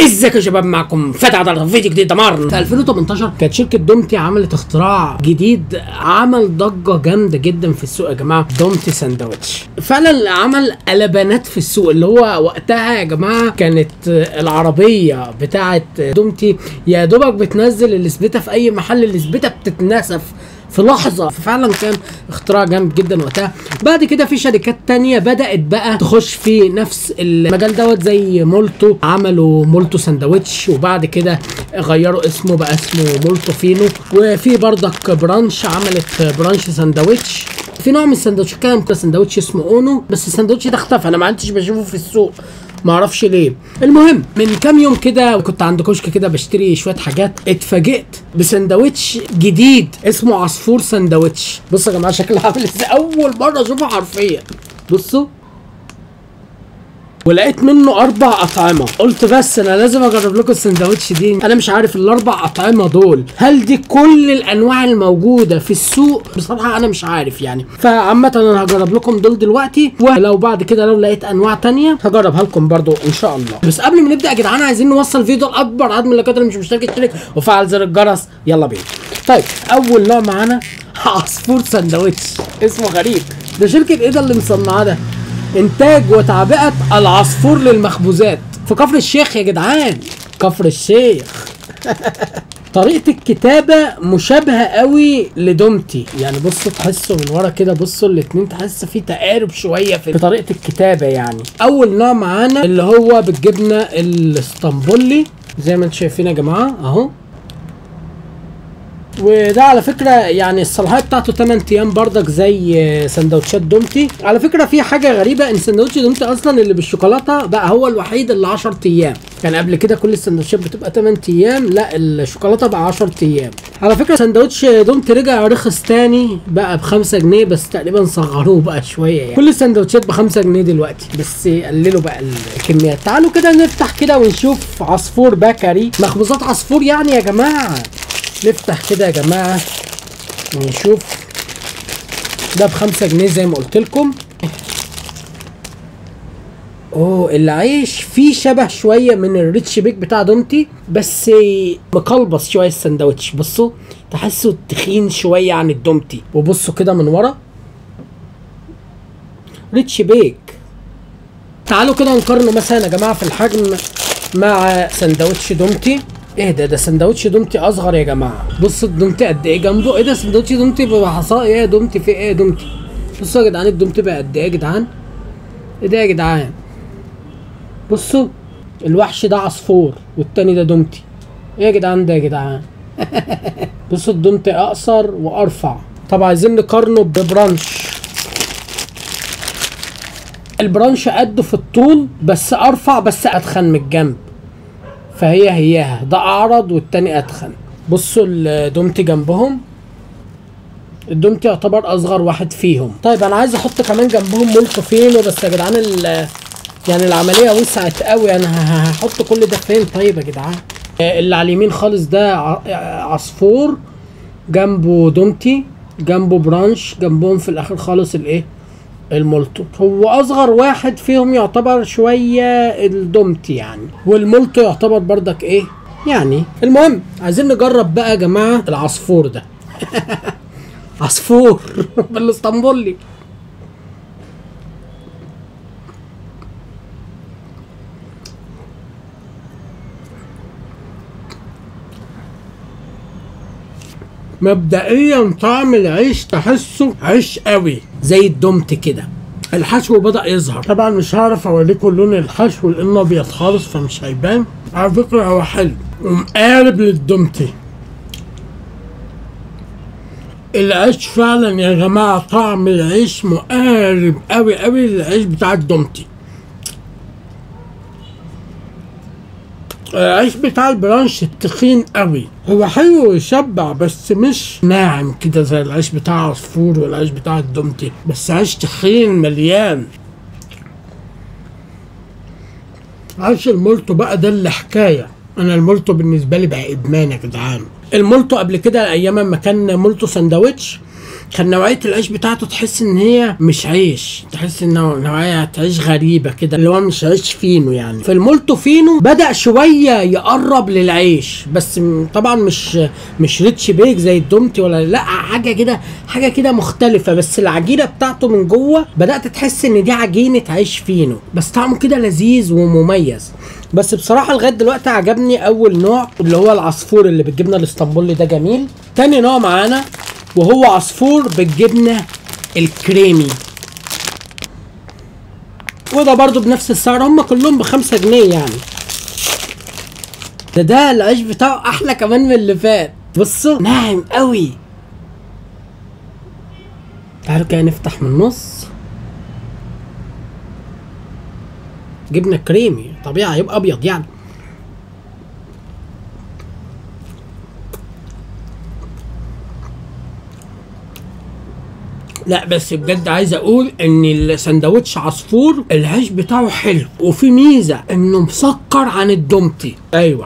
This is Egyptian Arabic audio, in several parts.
ازيك يا شباب معكم فتح على فيديو جديد دمار في 2018 كانت شركه دومتي عملت اختراع جديد عمل ضجه جامده جدا في السوق يا جماعه دومتي ساندوتش فعلا عمل قلبانات في السوق اللي هو وقتها يا جماعه كانت العربيه بتاعه دومتي يا دوبك بتنزل الاسبته في اي محل الاسبته بتتنسف في لحظة ففعلا كان اختراع جامد جدا وقتها بعد كده في شركات تانية بدأت بقى تخش في نفس المجال دوت زي مولتو عملوا مولتو ساندويتش وبعد كده غيروا اسمه بقى اسمه مولتو فينو وفي بردك برانش عملت برانش ساندويتش في نوع من السندوتش كان سندوتش اسمه اونو بس السندوتش ده اختفى انا ما عدتش بشوفه في السوق ما اعرفش ليه المهم من كام يوم كده كنت عند كشك كده بشتري شويه حاجات اتفاجئت بسندوتش جديد اسمه عصفور سندوتش بصوا يا جماعه شكله عامل ازاي اول مره اشوفه حرفيا بصوا ولقيت منه اربع اطعمه قلت بس انا لازم اجرب لكم السندوتش دي انا مش عارف الاربع اطعمه دول هل دي كل الانواع الموجوده في السوق بصراحه انا مش عارف يعني فعامه انا هجرب لكم دول دلوقتي ولو بعد كده لو لقيت انواع تانية هجربها لكم برضو ان شاء الله بس قبل ما نبدا يا جدعان عايزين نوصل فيديو لاكبر عدد من اللايكات اللي مش مشترك يشترك وفعل زر الجرس يلا بينا طيب اول نوع معانا عصفور سندوتش اسمه غريب ده شركه ايه ده اللي مصنعاه ده انتاج وتعبئه العصفور للمخبوزات في كفر الشيخ يا جدعان كفر الشيخ طريقة الكتابة مشابهة قوي لدومتي يعني بصوا تحسوا من ورا كده بصوا الاتنين تحس في تقارب شوية في طريقة الكتابة يعني أول نوع معانا اللي هو بالجبنة الاسطنبولي زي ما انتم شايفين يا جماعة أهو وده على فكره يعني الصلاحيه بتاعته 8 ايام بردك زي سندوتشات دومتي على فكره في حاجه غريبه ان سندوتش دومتي اصلا اللي بالشوكولاته بقى هو الوحيد اللي 10 ايام يعني قبل كده كل السندوتشات بتبقى 8 ايام لا الشوكولاته بقى 10 ايام على فكره سندوتش دومتي رجع رخص تاني بقى ب 5 جنيه بس تقريبا صغروه بقى شويه يعني كل السندوتشات ب 5 جنيه دلوقتي بس قللوا بقى الكميات تعالوا كده نفتح كده ونشوف عصفور بكري مخبوزات عصفور يعني يا جماعه نفتح كده يا جماعة ونشوف ده بخمسة جنيه زي ما قلت لكم اوه العيش فيه شبه شوية من الريتش بيك بتاع دومتي بس مقلبص شوية السندوتش بصوا تحسوا تخين شوية عن الدومتي وبصوا كده من ورا ريتش بيك تعالوا كده نقارنه مثلا يا جماعة في الحجم مع سندوتش دومتي ايه ده ده سندوتش دومتي اصغر يا جماعه بصوا الدومتي قد ايه جنبه ايه ده سندوتش دومتي بحصائي ايه يا دومتي في ايه يا دومتي بصوا يا جدعان الدومتي بقى قد ايه يا جدعان ايه ده يا جدعان بصوا الوحش ده عصفور والتاني ده دومتي ايه يا جدعان ده يا جدعان بصوا الدومتي اقصر وارفع طب عايزين نقارنه ببرانش البرانش قده في الطول بس ارفع بس اتخن من الجنب فهي هياها ده اعرض والتاني اتخن بصوا الدومتي جنبهم الدومتي يعتبر اصغر واحد فيهم طيب انا عايز احط كمان جنبهم مولتو فينو بس يا جدعان يعني العمليه وسعت قوي انا هحط كل ده فين طيب يا جدعان اللي على اليمين خالص ده عصفور جنبه دومتي جنبه برانش جنبهم في الاخر خالص الايه المولتو هو اصغر واحد فيهم يعتبر شويه الدومتي يعني والمولتو يعتبر بردك ايه يعني المهم عايزين نجرب بقى يا جماعه العصفور ده عصفور بالاسطنبولي مبدئيا طعم العيش تحسه عيش قوي زي الدمت كده الحشو بدأ يظهر طبعا مش هعرف اوريكم لون الحشو لانه ابيض خالص فمش هيبان على فكرة هو حلو ومقارب للدمتي العيش فعلا يا جماعة طعم العيش مقارب قوي قوي للعيش بتاع الدمتي العيش بتاع البرانش التخين قوي هو حلو ويشبع بس مش ناعم كده زي العيش بتاع عصفور والعيش بتاع الدمتي بس عيش تخين مليان عيش المولتو بقى ده اللي حكايه انا المولتو بالنسبه لي بقى ادمان يا جدعان المولتو قبل كده ايام ما كان مولتو ساندوتش كان نوعيه العيش بتاعته تحس ان هي مش عيش تحس ان نوعيه عيش غريبه كده اللي هو مش عيش فينو يعني في المولتو فينو بدا شويه يقرب للعيش بس م- طبعا مش مش ريتش بيك زي الدومتي ولا لا حاجه كده حاجه كده مختلفه بس العجينه بتاعته من جوه بدات تحس ان دي عجينه عيش فينو بس طعمه كده لذيذ ومميز بس بصراحه لغايه دلوقتي عجبني اول نوع اللي هو العصفور اللي بالجبنه الاسطنبولي ده جميل تاني نوع معانا وهو عصفور بالجبنه الكريمي وده برضو بنفس السعر هم كلهم بخمسة جنيه يعني ده ده العيش بتاعه احلى كمان من اللي فات بصوا ناعم قوي تعالوا كده نفتح من النص جبنه كريمي طبيعي هيبقى ابيض يعني لا بس بجد عايز اقول ان السندوتش عصفور العيش بتاعه حلو وفي ميزه انه مسكر عن الدومتي ايوه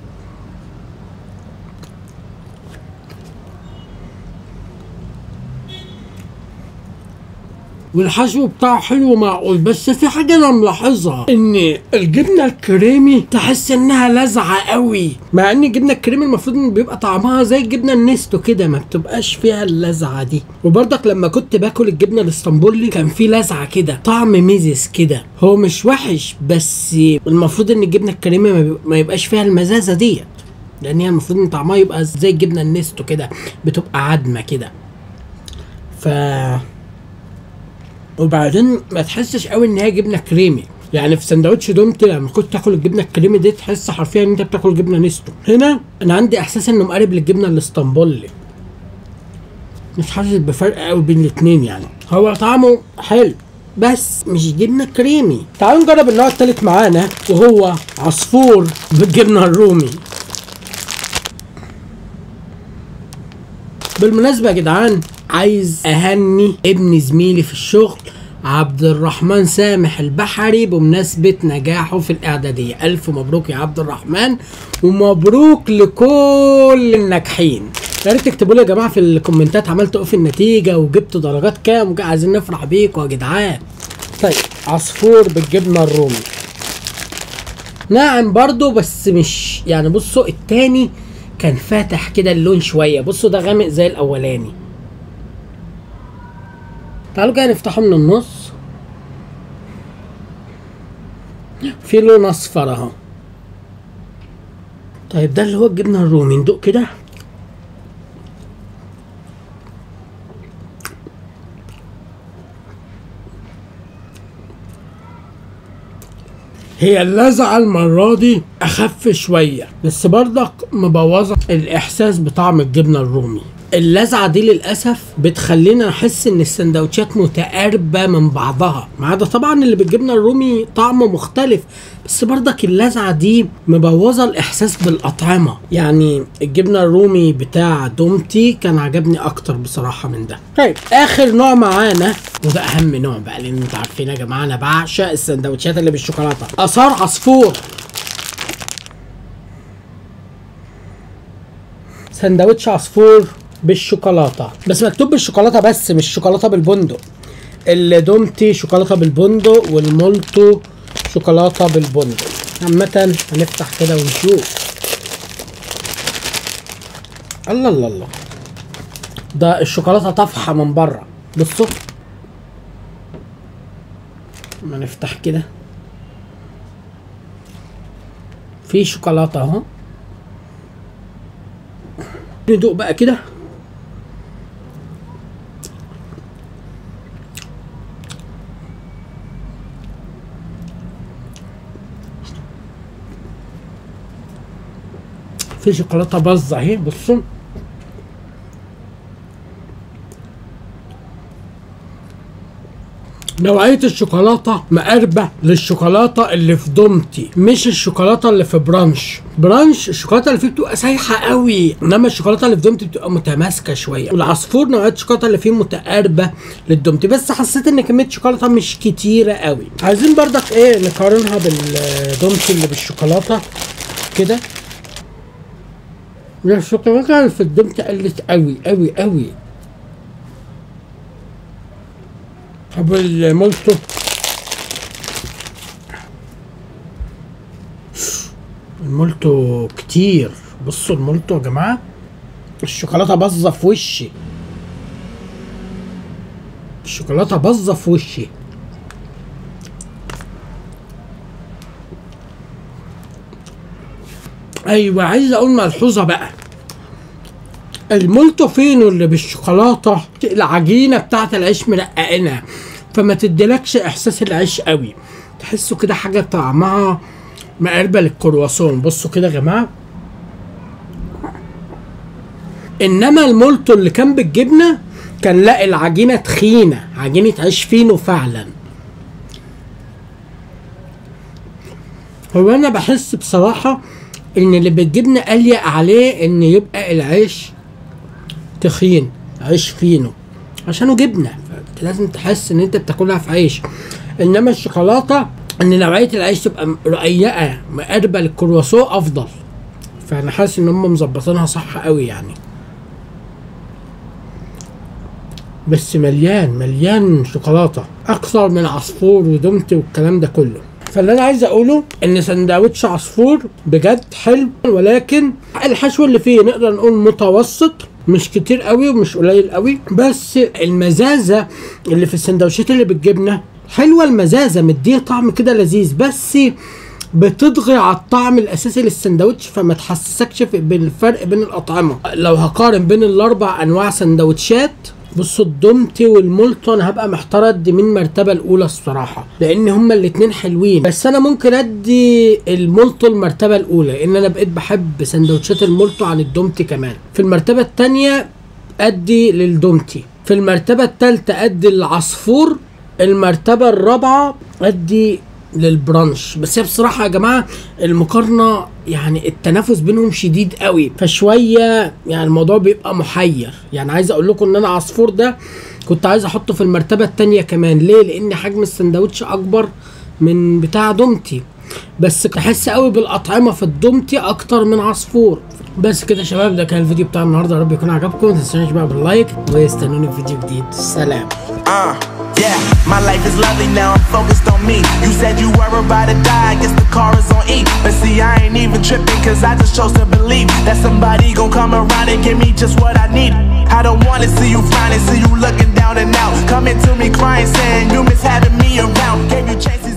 والحشو بتاعه حلو ومعقول بس في حاجه انا ملاحظها ان الجبنه الكريمي تحس انها لازعه قوي مع ان الجبنه الكريمي المفروض ان بيبقى طعمها زي الجبنه النستو كده ما بتبقاش فيها اللزعه دي وبرضك لما كنت باكل الجبنه الاسطنبولي كان في لزعه كده طعم ميزز كده هو مش وحش بس المفروض ان الجبنه الكريمي ما بيبقى- ما يبقاش فيها المزازه ديت لان هي المفروض ان طعمها يبقى زي الجبنه النستو كده بتبقى عدمه كده ف وبعدين ما تحسش قوي ان هي جبنه كريمي يعني في سندوتش دومتي لما كنت تاكل الجبنه الكريمي دي تحس حرفيا ان انت بتاكل جبنه نستو هنا انا عندي احساس انه مقارب للجبنه الاسطنبولي مش حاسس بفرق قوي بين الاتنين يعني هو طعمه حلو بس مش جبنه كريمي تعالوا نجرب النوع التالت معانا وهو عصفور بالجبنه الرومي بالمناسبة يا جدعان عايز أهني ابن زميلي في الشغل عبد الرحمن سامح البحري بمناسبة نجاحه في الإعدادية ألف مبروك يا عبد الرحمن ومبروك لكل الناجحين يا ريت تكتبوا لي يا جماعة في الكومنتات عملتوا ايه في النتيجة وجبتوا درجات كام وجا- عايزين نفرح بيكم يا جدعان طيب عصفور بالجبنة الرومي ناعم برضو بس مش يعني بصوا التاني كان فاتح كده اللون شويه بصوا ده غامق زي الاولاني تعالوا كده نفتحه من النص في لون اصفر اهو طيب ده اللي هو الجبنه الرومي ندوق كده هي اللذعة المرة دي أخف شوية بس برضك مبوظة الإحساس بطعم الجبنة الرومي اللذعة دي للأسف بتخلينا نحس إن السندوتشات متقاربة من بعضها ما عدا طبعا اللي بالجبنة الرومي طعمه مختلف بس برضك اللذعة دي مبوظة الإحساس بالأطعمة يعني الجبنة الرومي بتاع دومتي كان عجبني أكتر بصراحة من ده طيب آخر نوع معانا وده أهم نوع بقى لأن أنتوا عارفين يا جماعة أنا بعشق السندوتشات اللي بالشوكولاتة آثار عصفور سندوتش عصفور بالشوكولاته بس مكتوب بالشوكولاته بس مش شوكولاته بالبندق الدومتي شوكولاته بالبندق والمولتو شوكولاته بالبندق عامة هنفتح كده ونشوف الله الله الله ده الشوكولاته طافحه من بره بصوا ما نفتح كده في شوكولاته اهو ندوق بقى كده في شوكولاته باظه اهي بصوا نوعية الشوكولاتة مقاربة للشوكولاتة اللي في دومتي مش الشوكولاتة اللي في برانش برانش الشوكولاتة اللي فيه بتبقى سايحة قوي انما الشوكولاتة اللي في دومتي بتبقى متماسكة شوية والعصفور نوعية الشوكولاتة اللي فيه متقاربة للدومتي بس حسيت ان كمية الشوكولاتة مش كتيرة قوي عايزين بردك ايه نقارنها بالدومتي اللي بالشوكولاتة كده لا الشوكولاتة اللي في الدومتي قلت قوي قوي قوي طب المولتو المولتو كتير بصوا المولتو يا جماعه الشوكولاته باظه في وشي الشوكولاته باظه في وشي ايوه عايز اقول ملحوظه بقى المولتو فينو اللي بالشوكولاته العجينه بتاعت العيش مرققينها فما تديلكش احساس العيش قوي تحسوا كده حاجه طعمها مقربه للكرواسون بصوا كده يا جماعه انما المولتو اللي كان بالجبنه كان لا العجينه تخينه عجينه عيش فينو فعلا هو انا بحس بصراحه ان اللي بالجبنه اليق عليه ان يبقى العيش تخين عيش فينو عشانه جبنه فانت لازم تحس ان انت بتاكلها في عيش انما الشوكولاته ان نوعيه العيش تبقى رقيقه مقربه للكرواسون افضل فانا حاسس ان هم مظبطينها صح قوي يعني بس مليان مليان شوكولاته اكثر من عصفور ودمتي والكلام ده كله فاللي انا عايز اقوله ان سندوتش عصفور بجد حلو ولكن الحشو اللي فيه نقدر نقول متوسط مش كتير قوي ومش قليل قوي بس المزازه اللي في السندوتشات اللي بالجبنه حلوه المزازه مديه طعم كده لذيذ بس بتضغي على الطعم الاساسي للسندوتش فما تحسسكش في- بالفرق بين الاطعمه لو هقارن بين الاربع انواع سندوتشات بصوا الدومتي والمولتو انا هبقى محتار ادي من المرتبه الاولى الصراحه لان هما الاتنين حلوين بس انا ممكن ادي المولتو المرتبه الاولى لان انا بقيت بحب سندوتشات المولتو عن الدومتي كمان في المرتبه الثانيه ادي للدومتي في المرتبه الثالثه ادي للعصفور المرتبه الرابعه ادي للبرانش بس هي بصراحه يا جماعه المقارنه يعني التنافس بينهم شديد قوي فشويه يعني الموضوع بيبقى محير يعني عايز اقول لكم ان انا عصفور ده كنت عايز احطه في المرتبه الثانيه كمان ليه لان حجم السندوتش اكبر من بتاع دومتي بس تحس قوي بالاطعمه في الدومتي اكتر من عصفور بس كده يا شباب ده كان الفيديو بتاع النهارده يا رب يكون عجبكم ما تنسونيش بقى باللايك واستنوني في فيديو جديد سلام Uh, yeah, my life is lovely now, I'm focused on me. You said you were about to die, I guess the car is on E. But see, I ain't even tripping, cause I just chose to believe that somebody gon' come around and give me just what I need. I don't wanna see you frowning, see you looking down and out. Coming to me crying, saying you miss having me around. Gave you chances.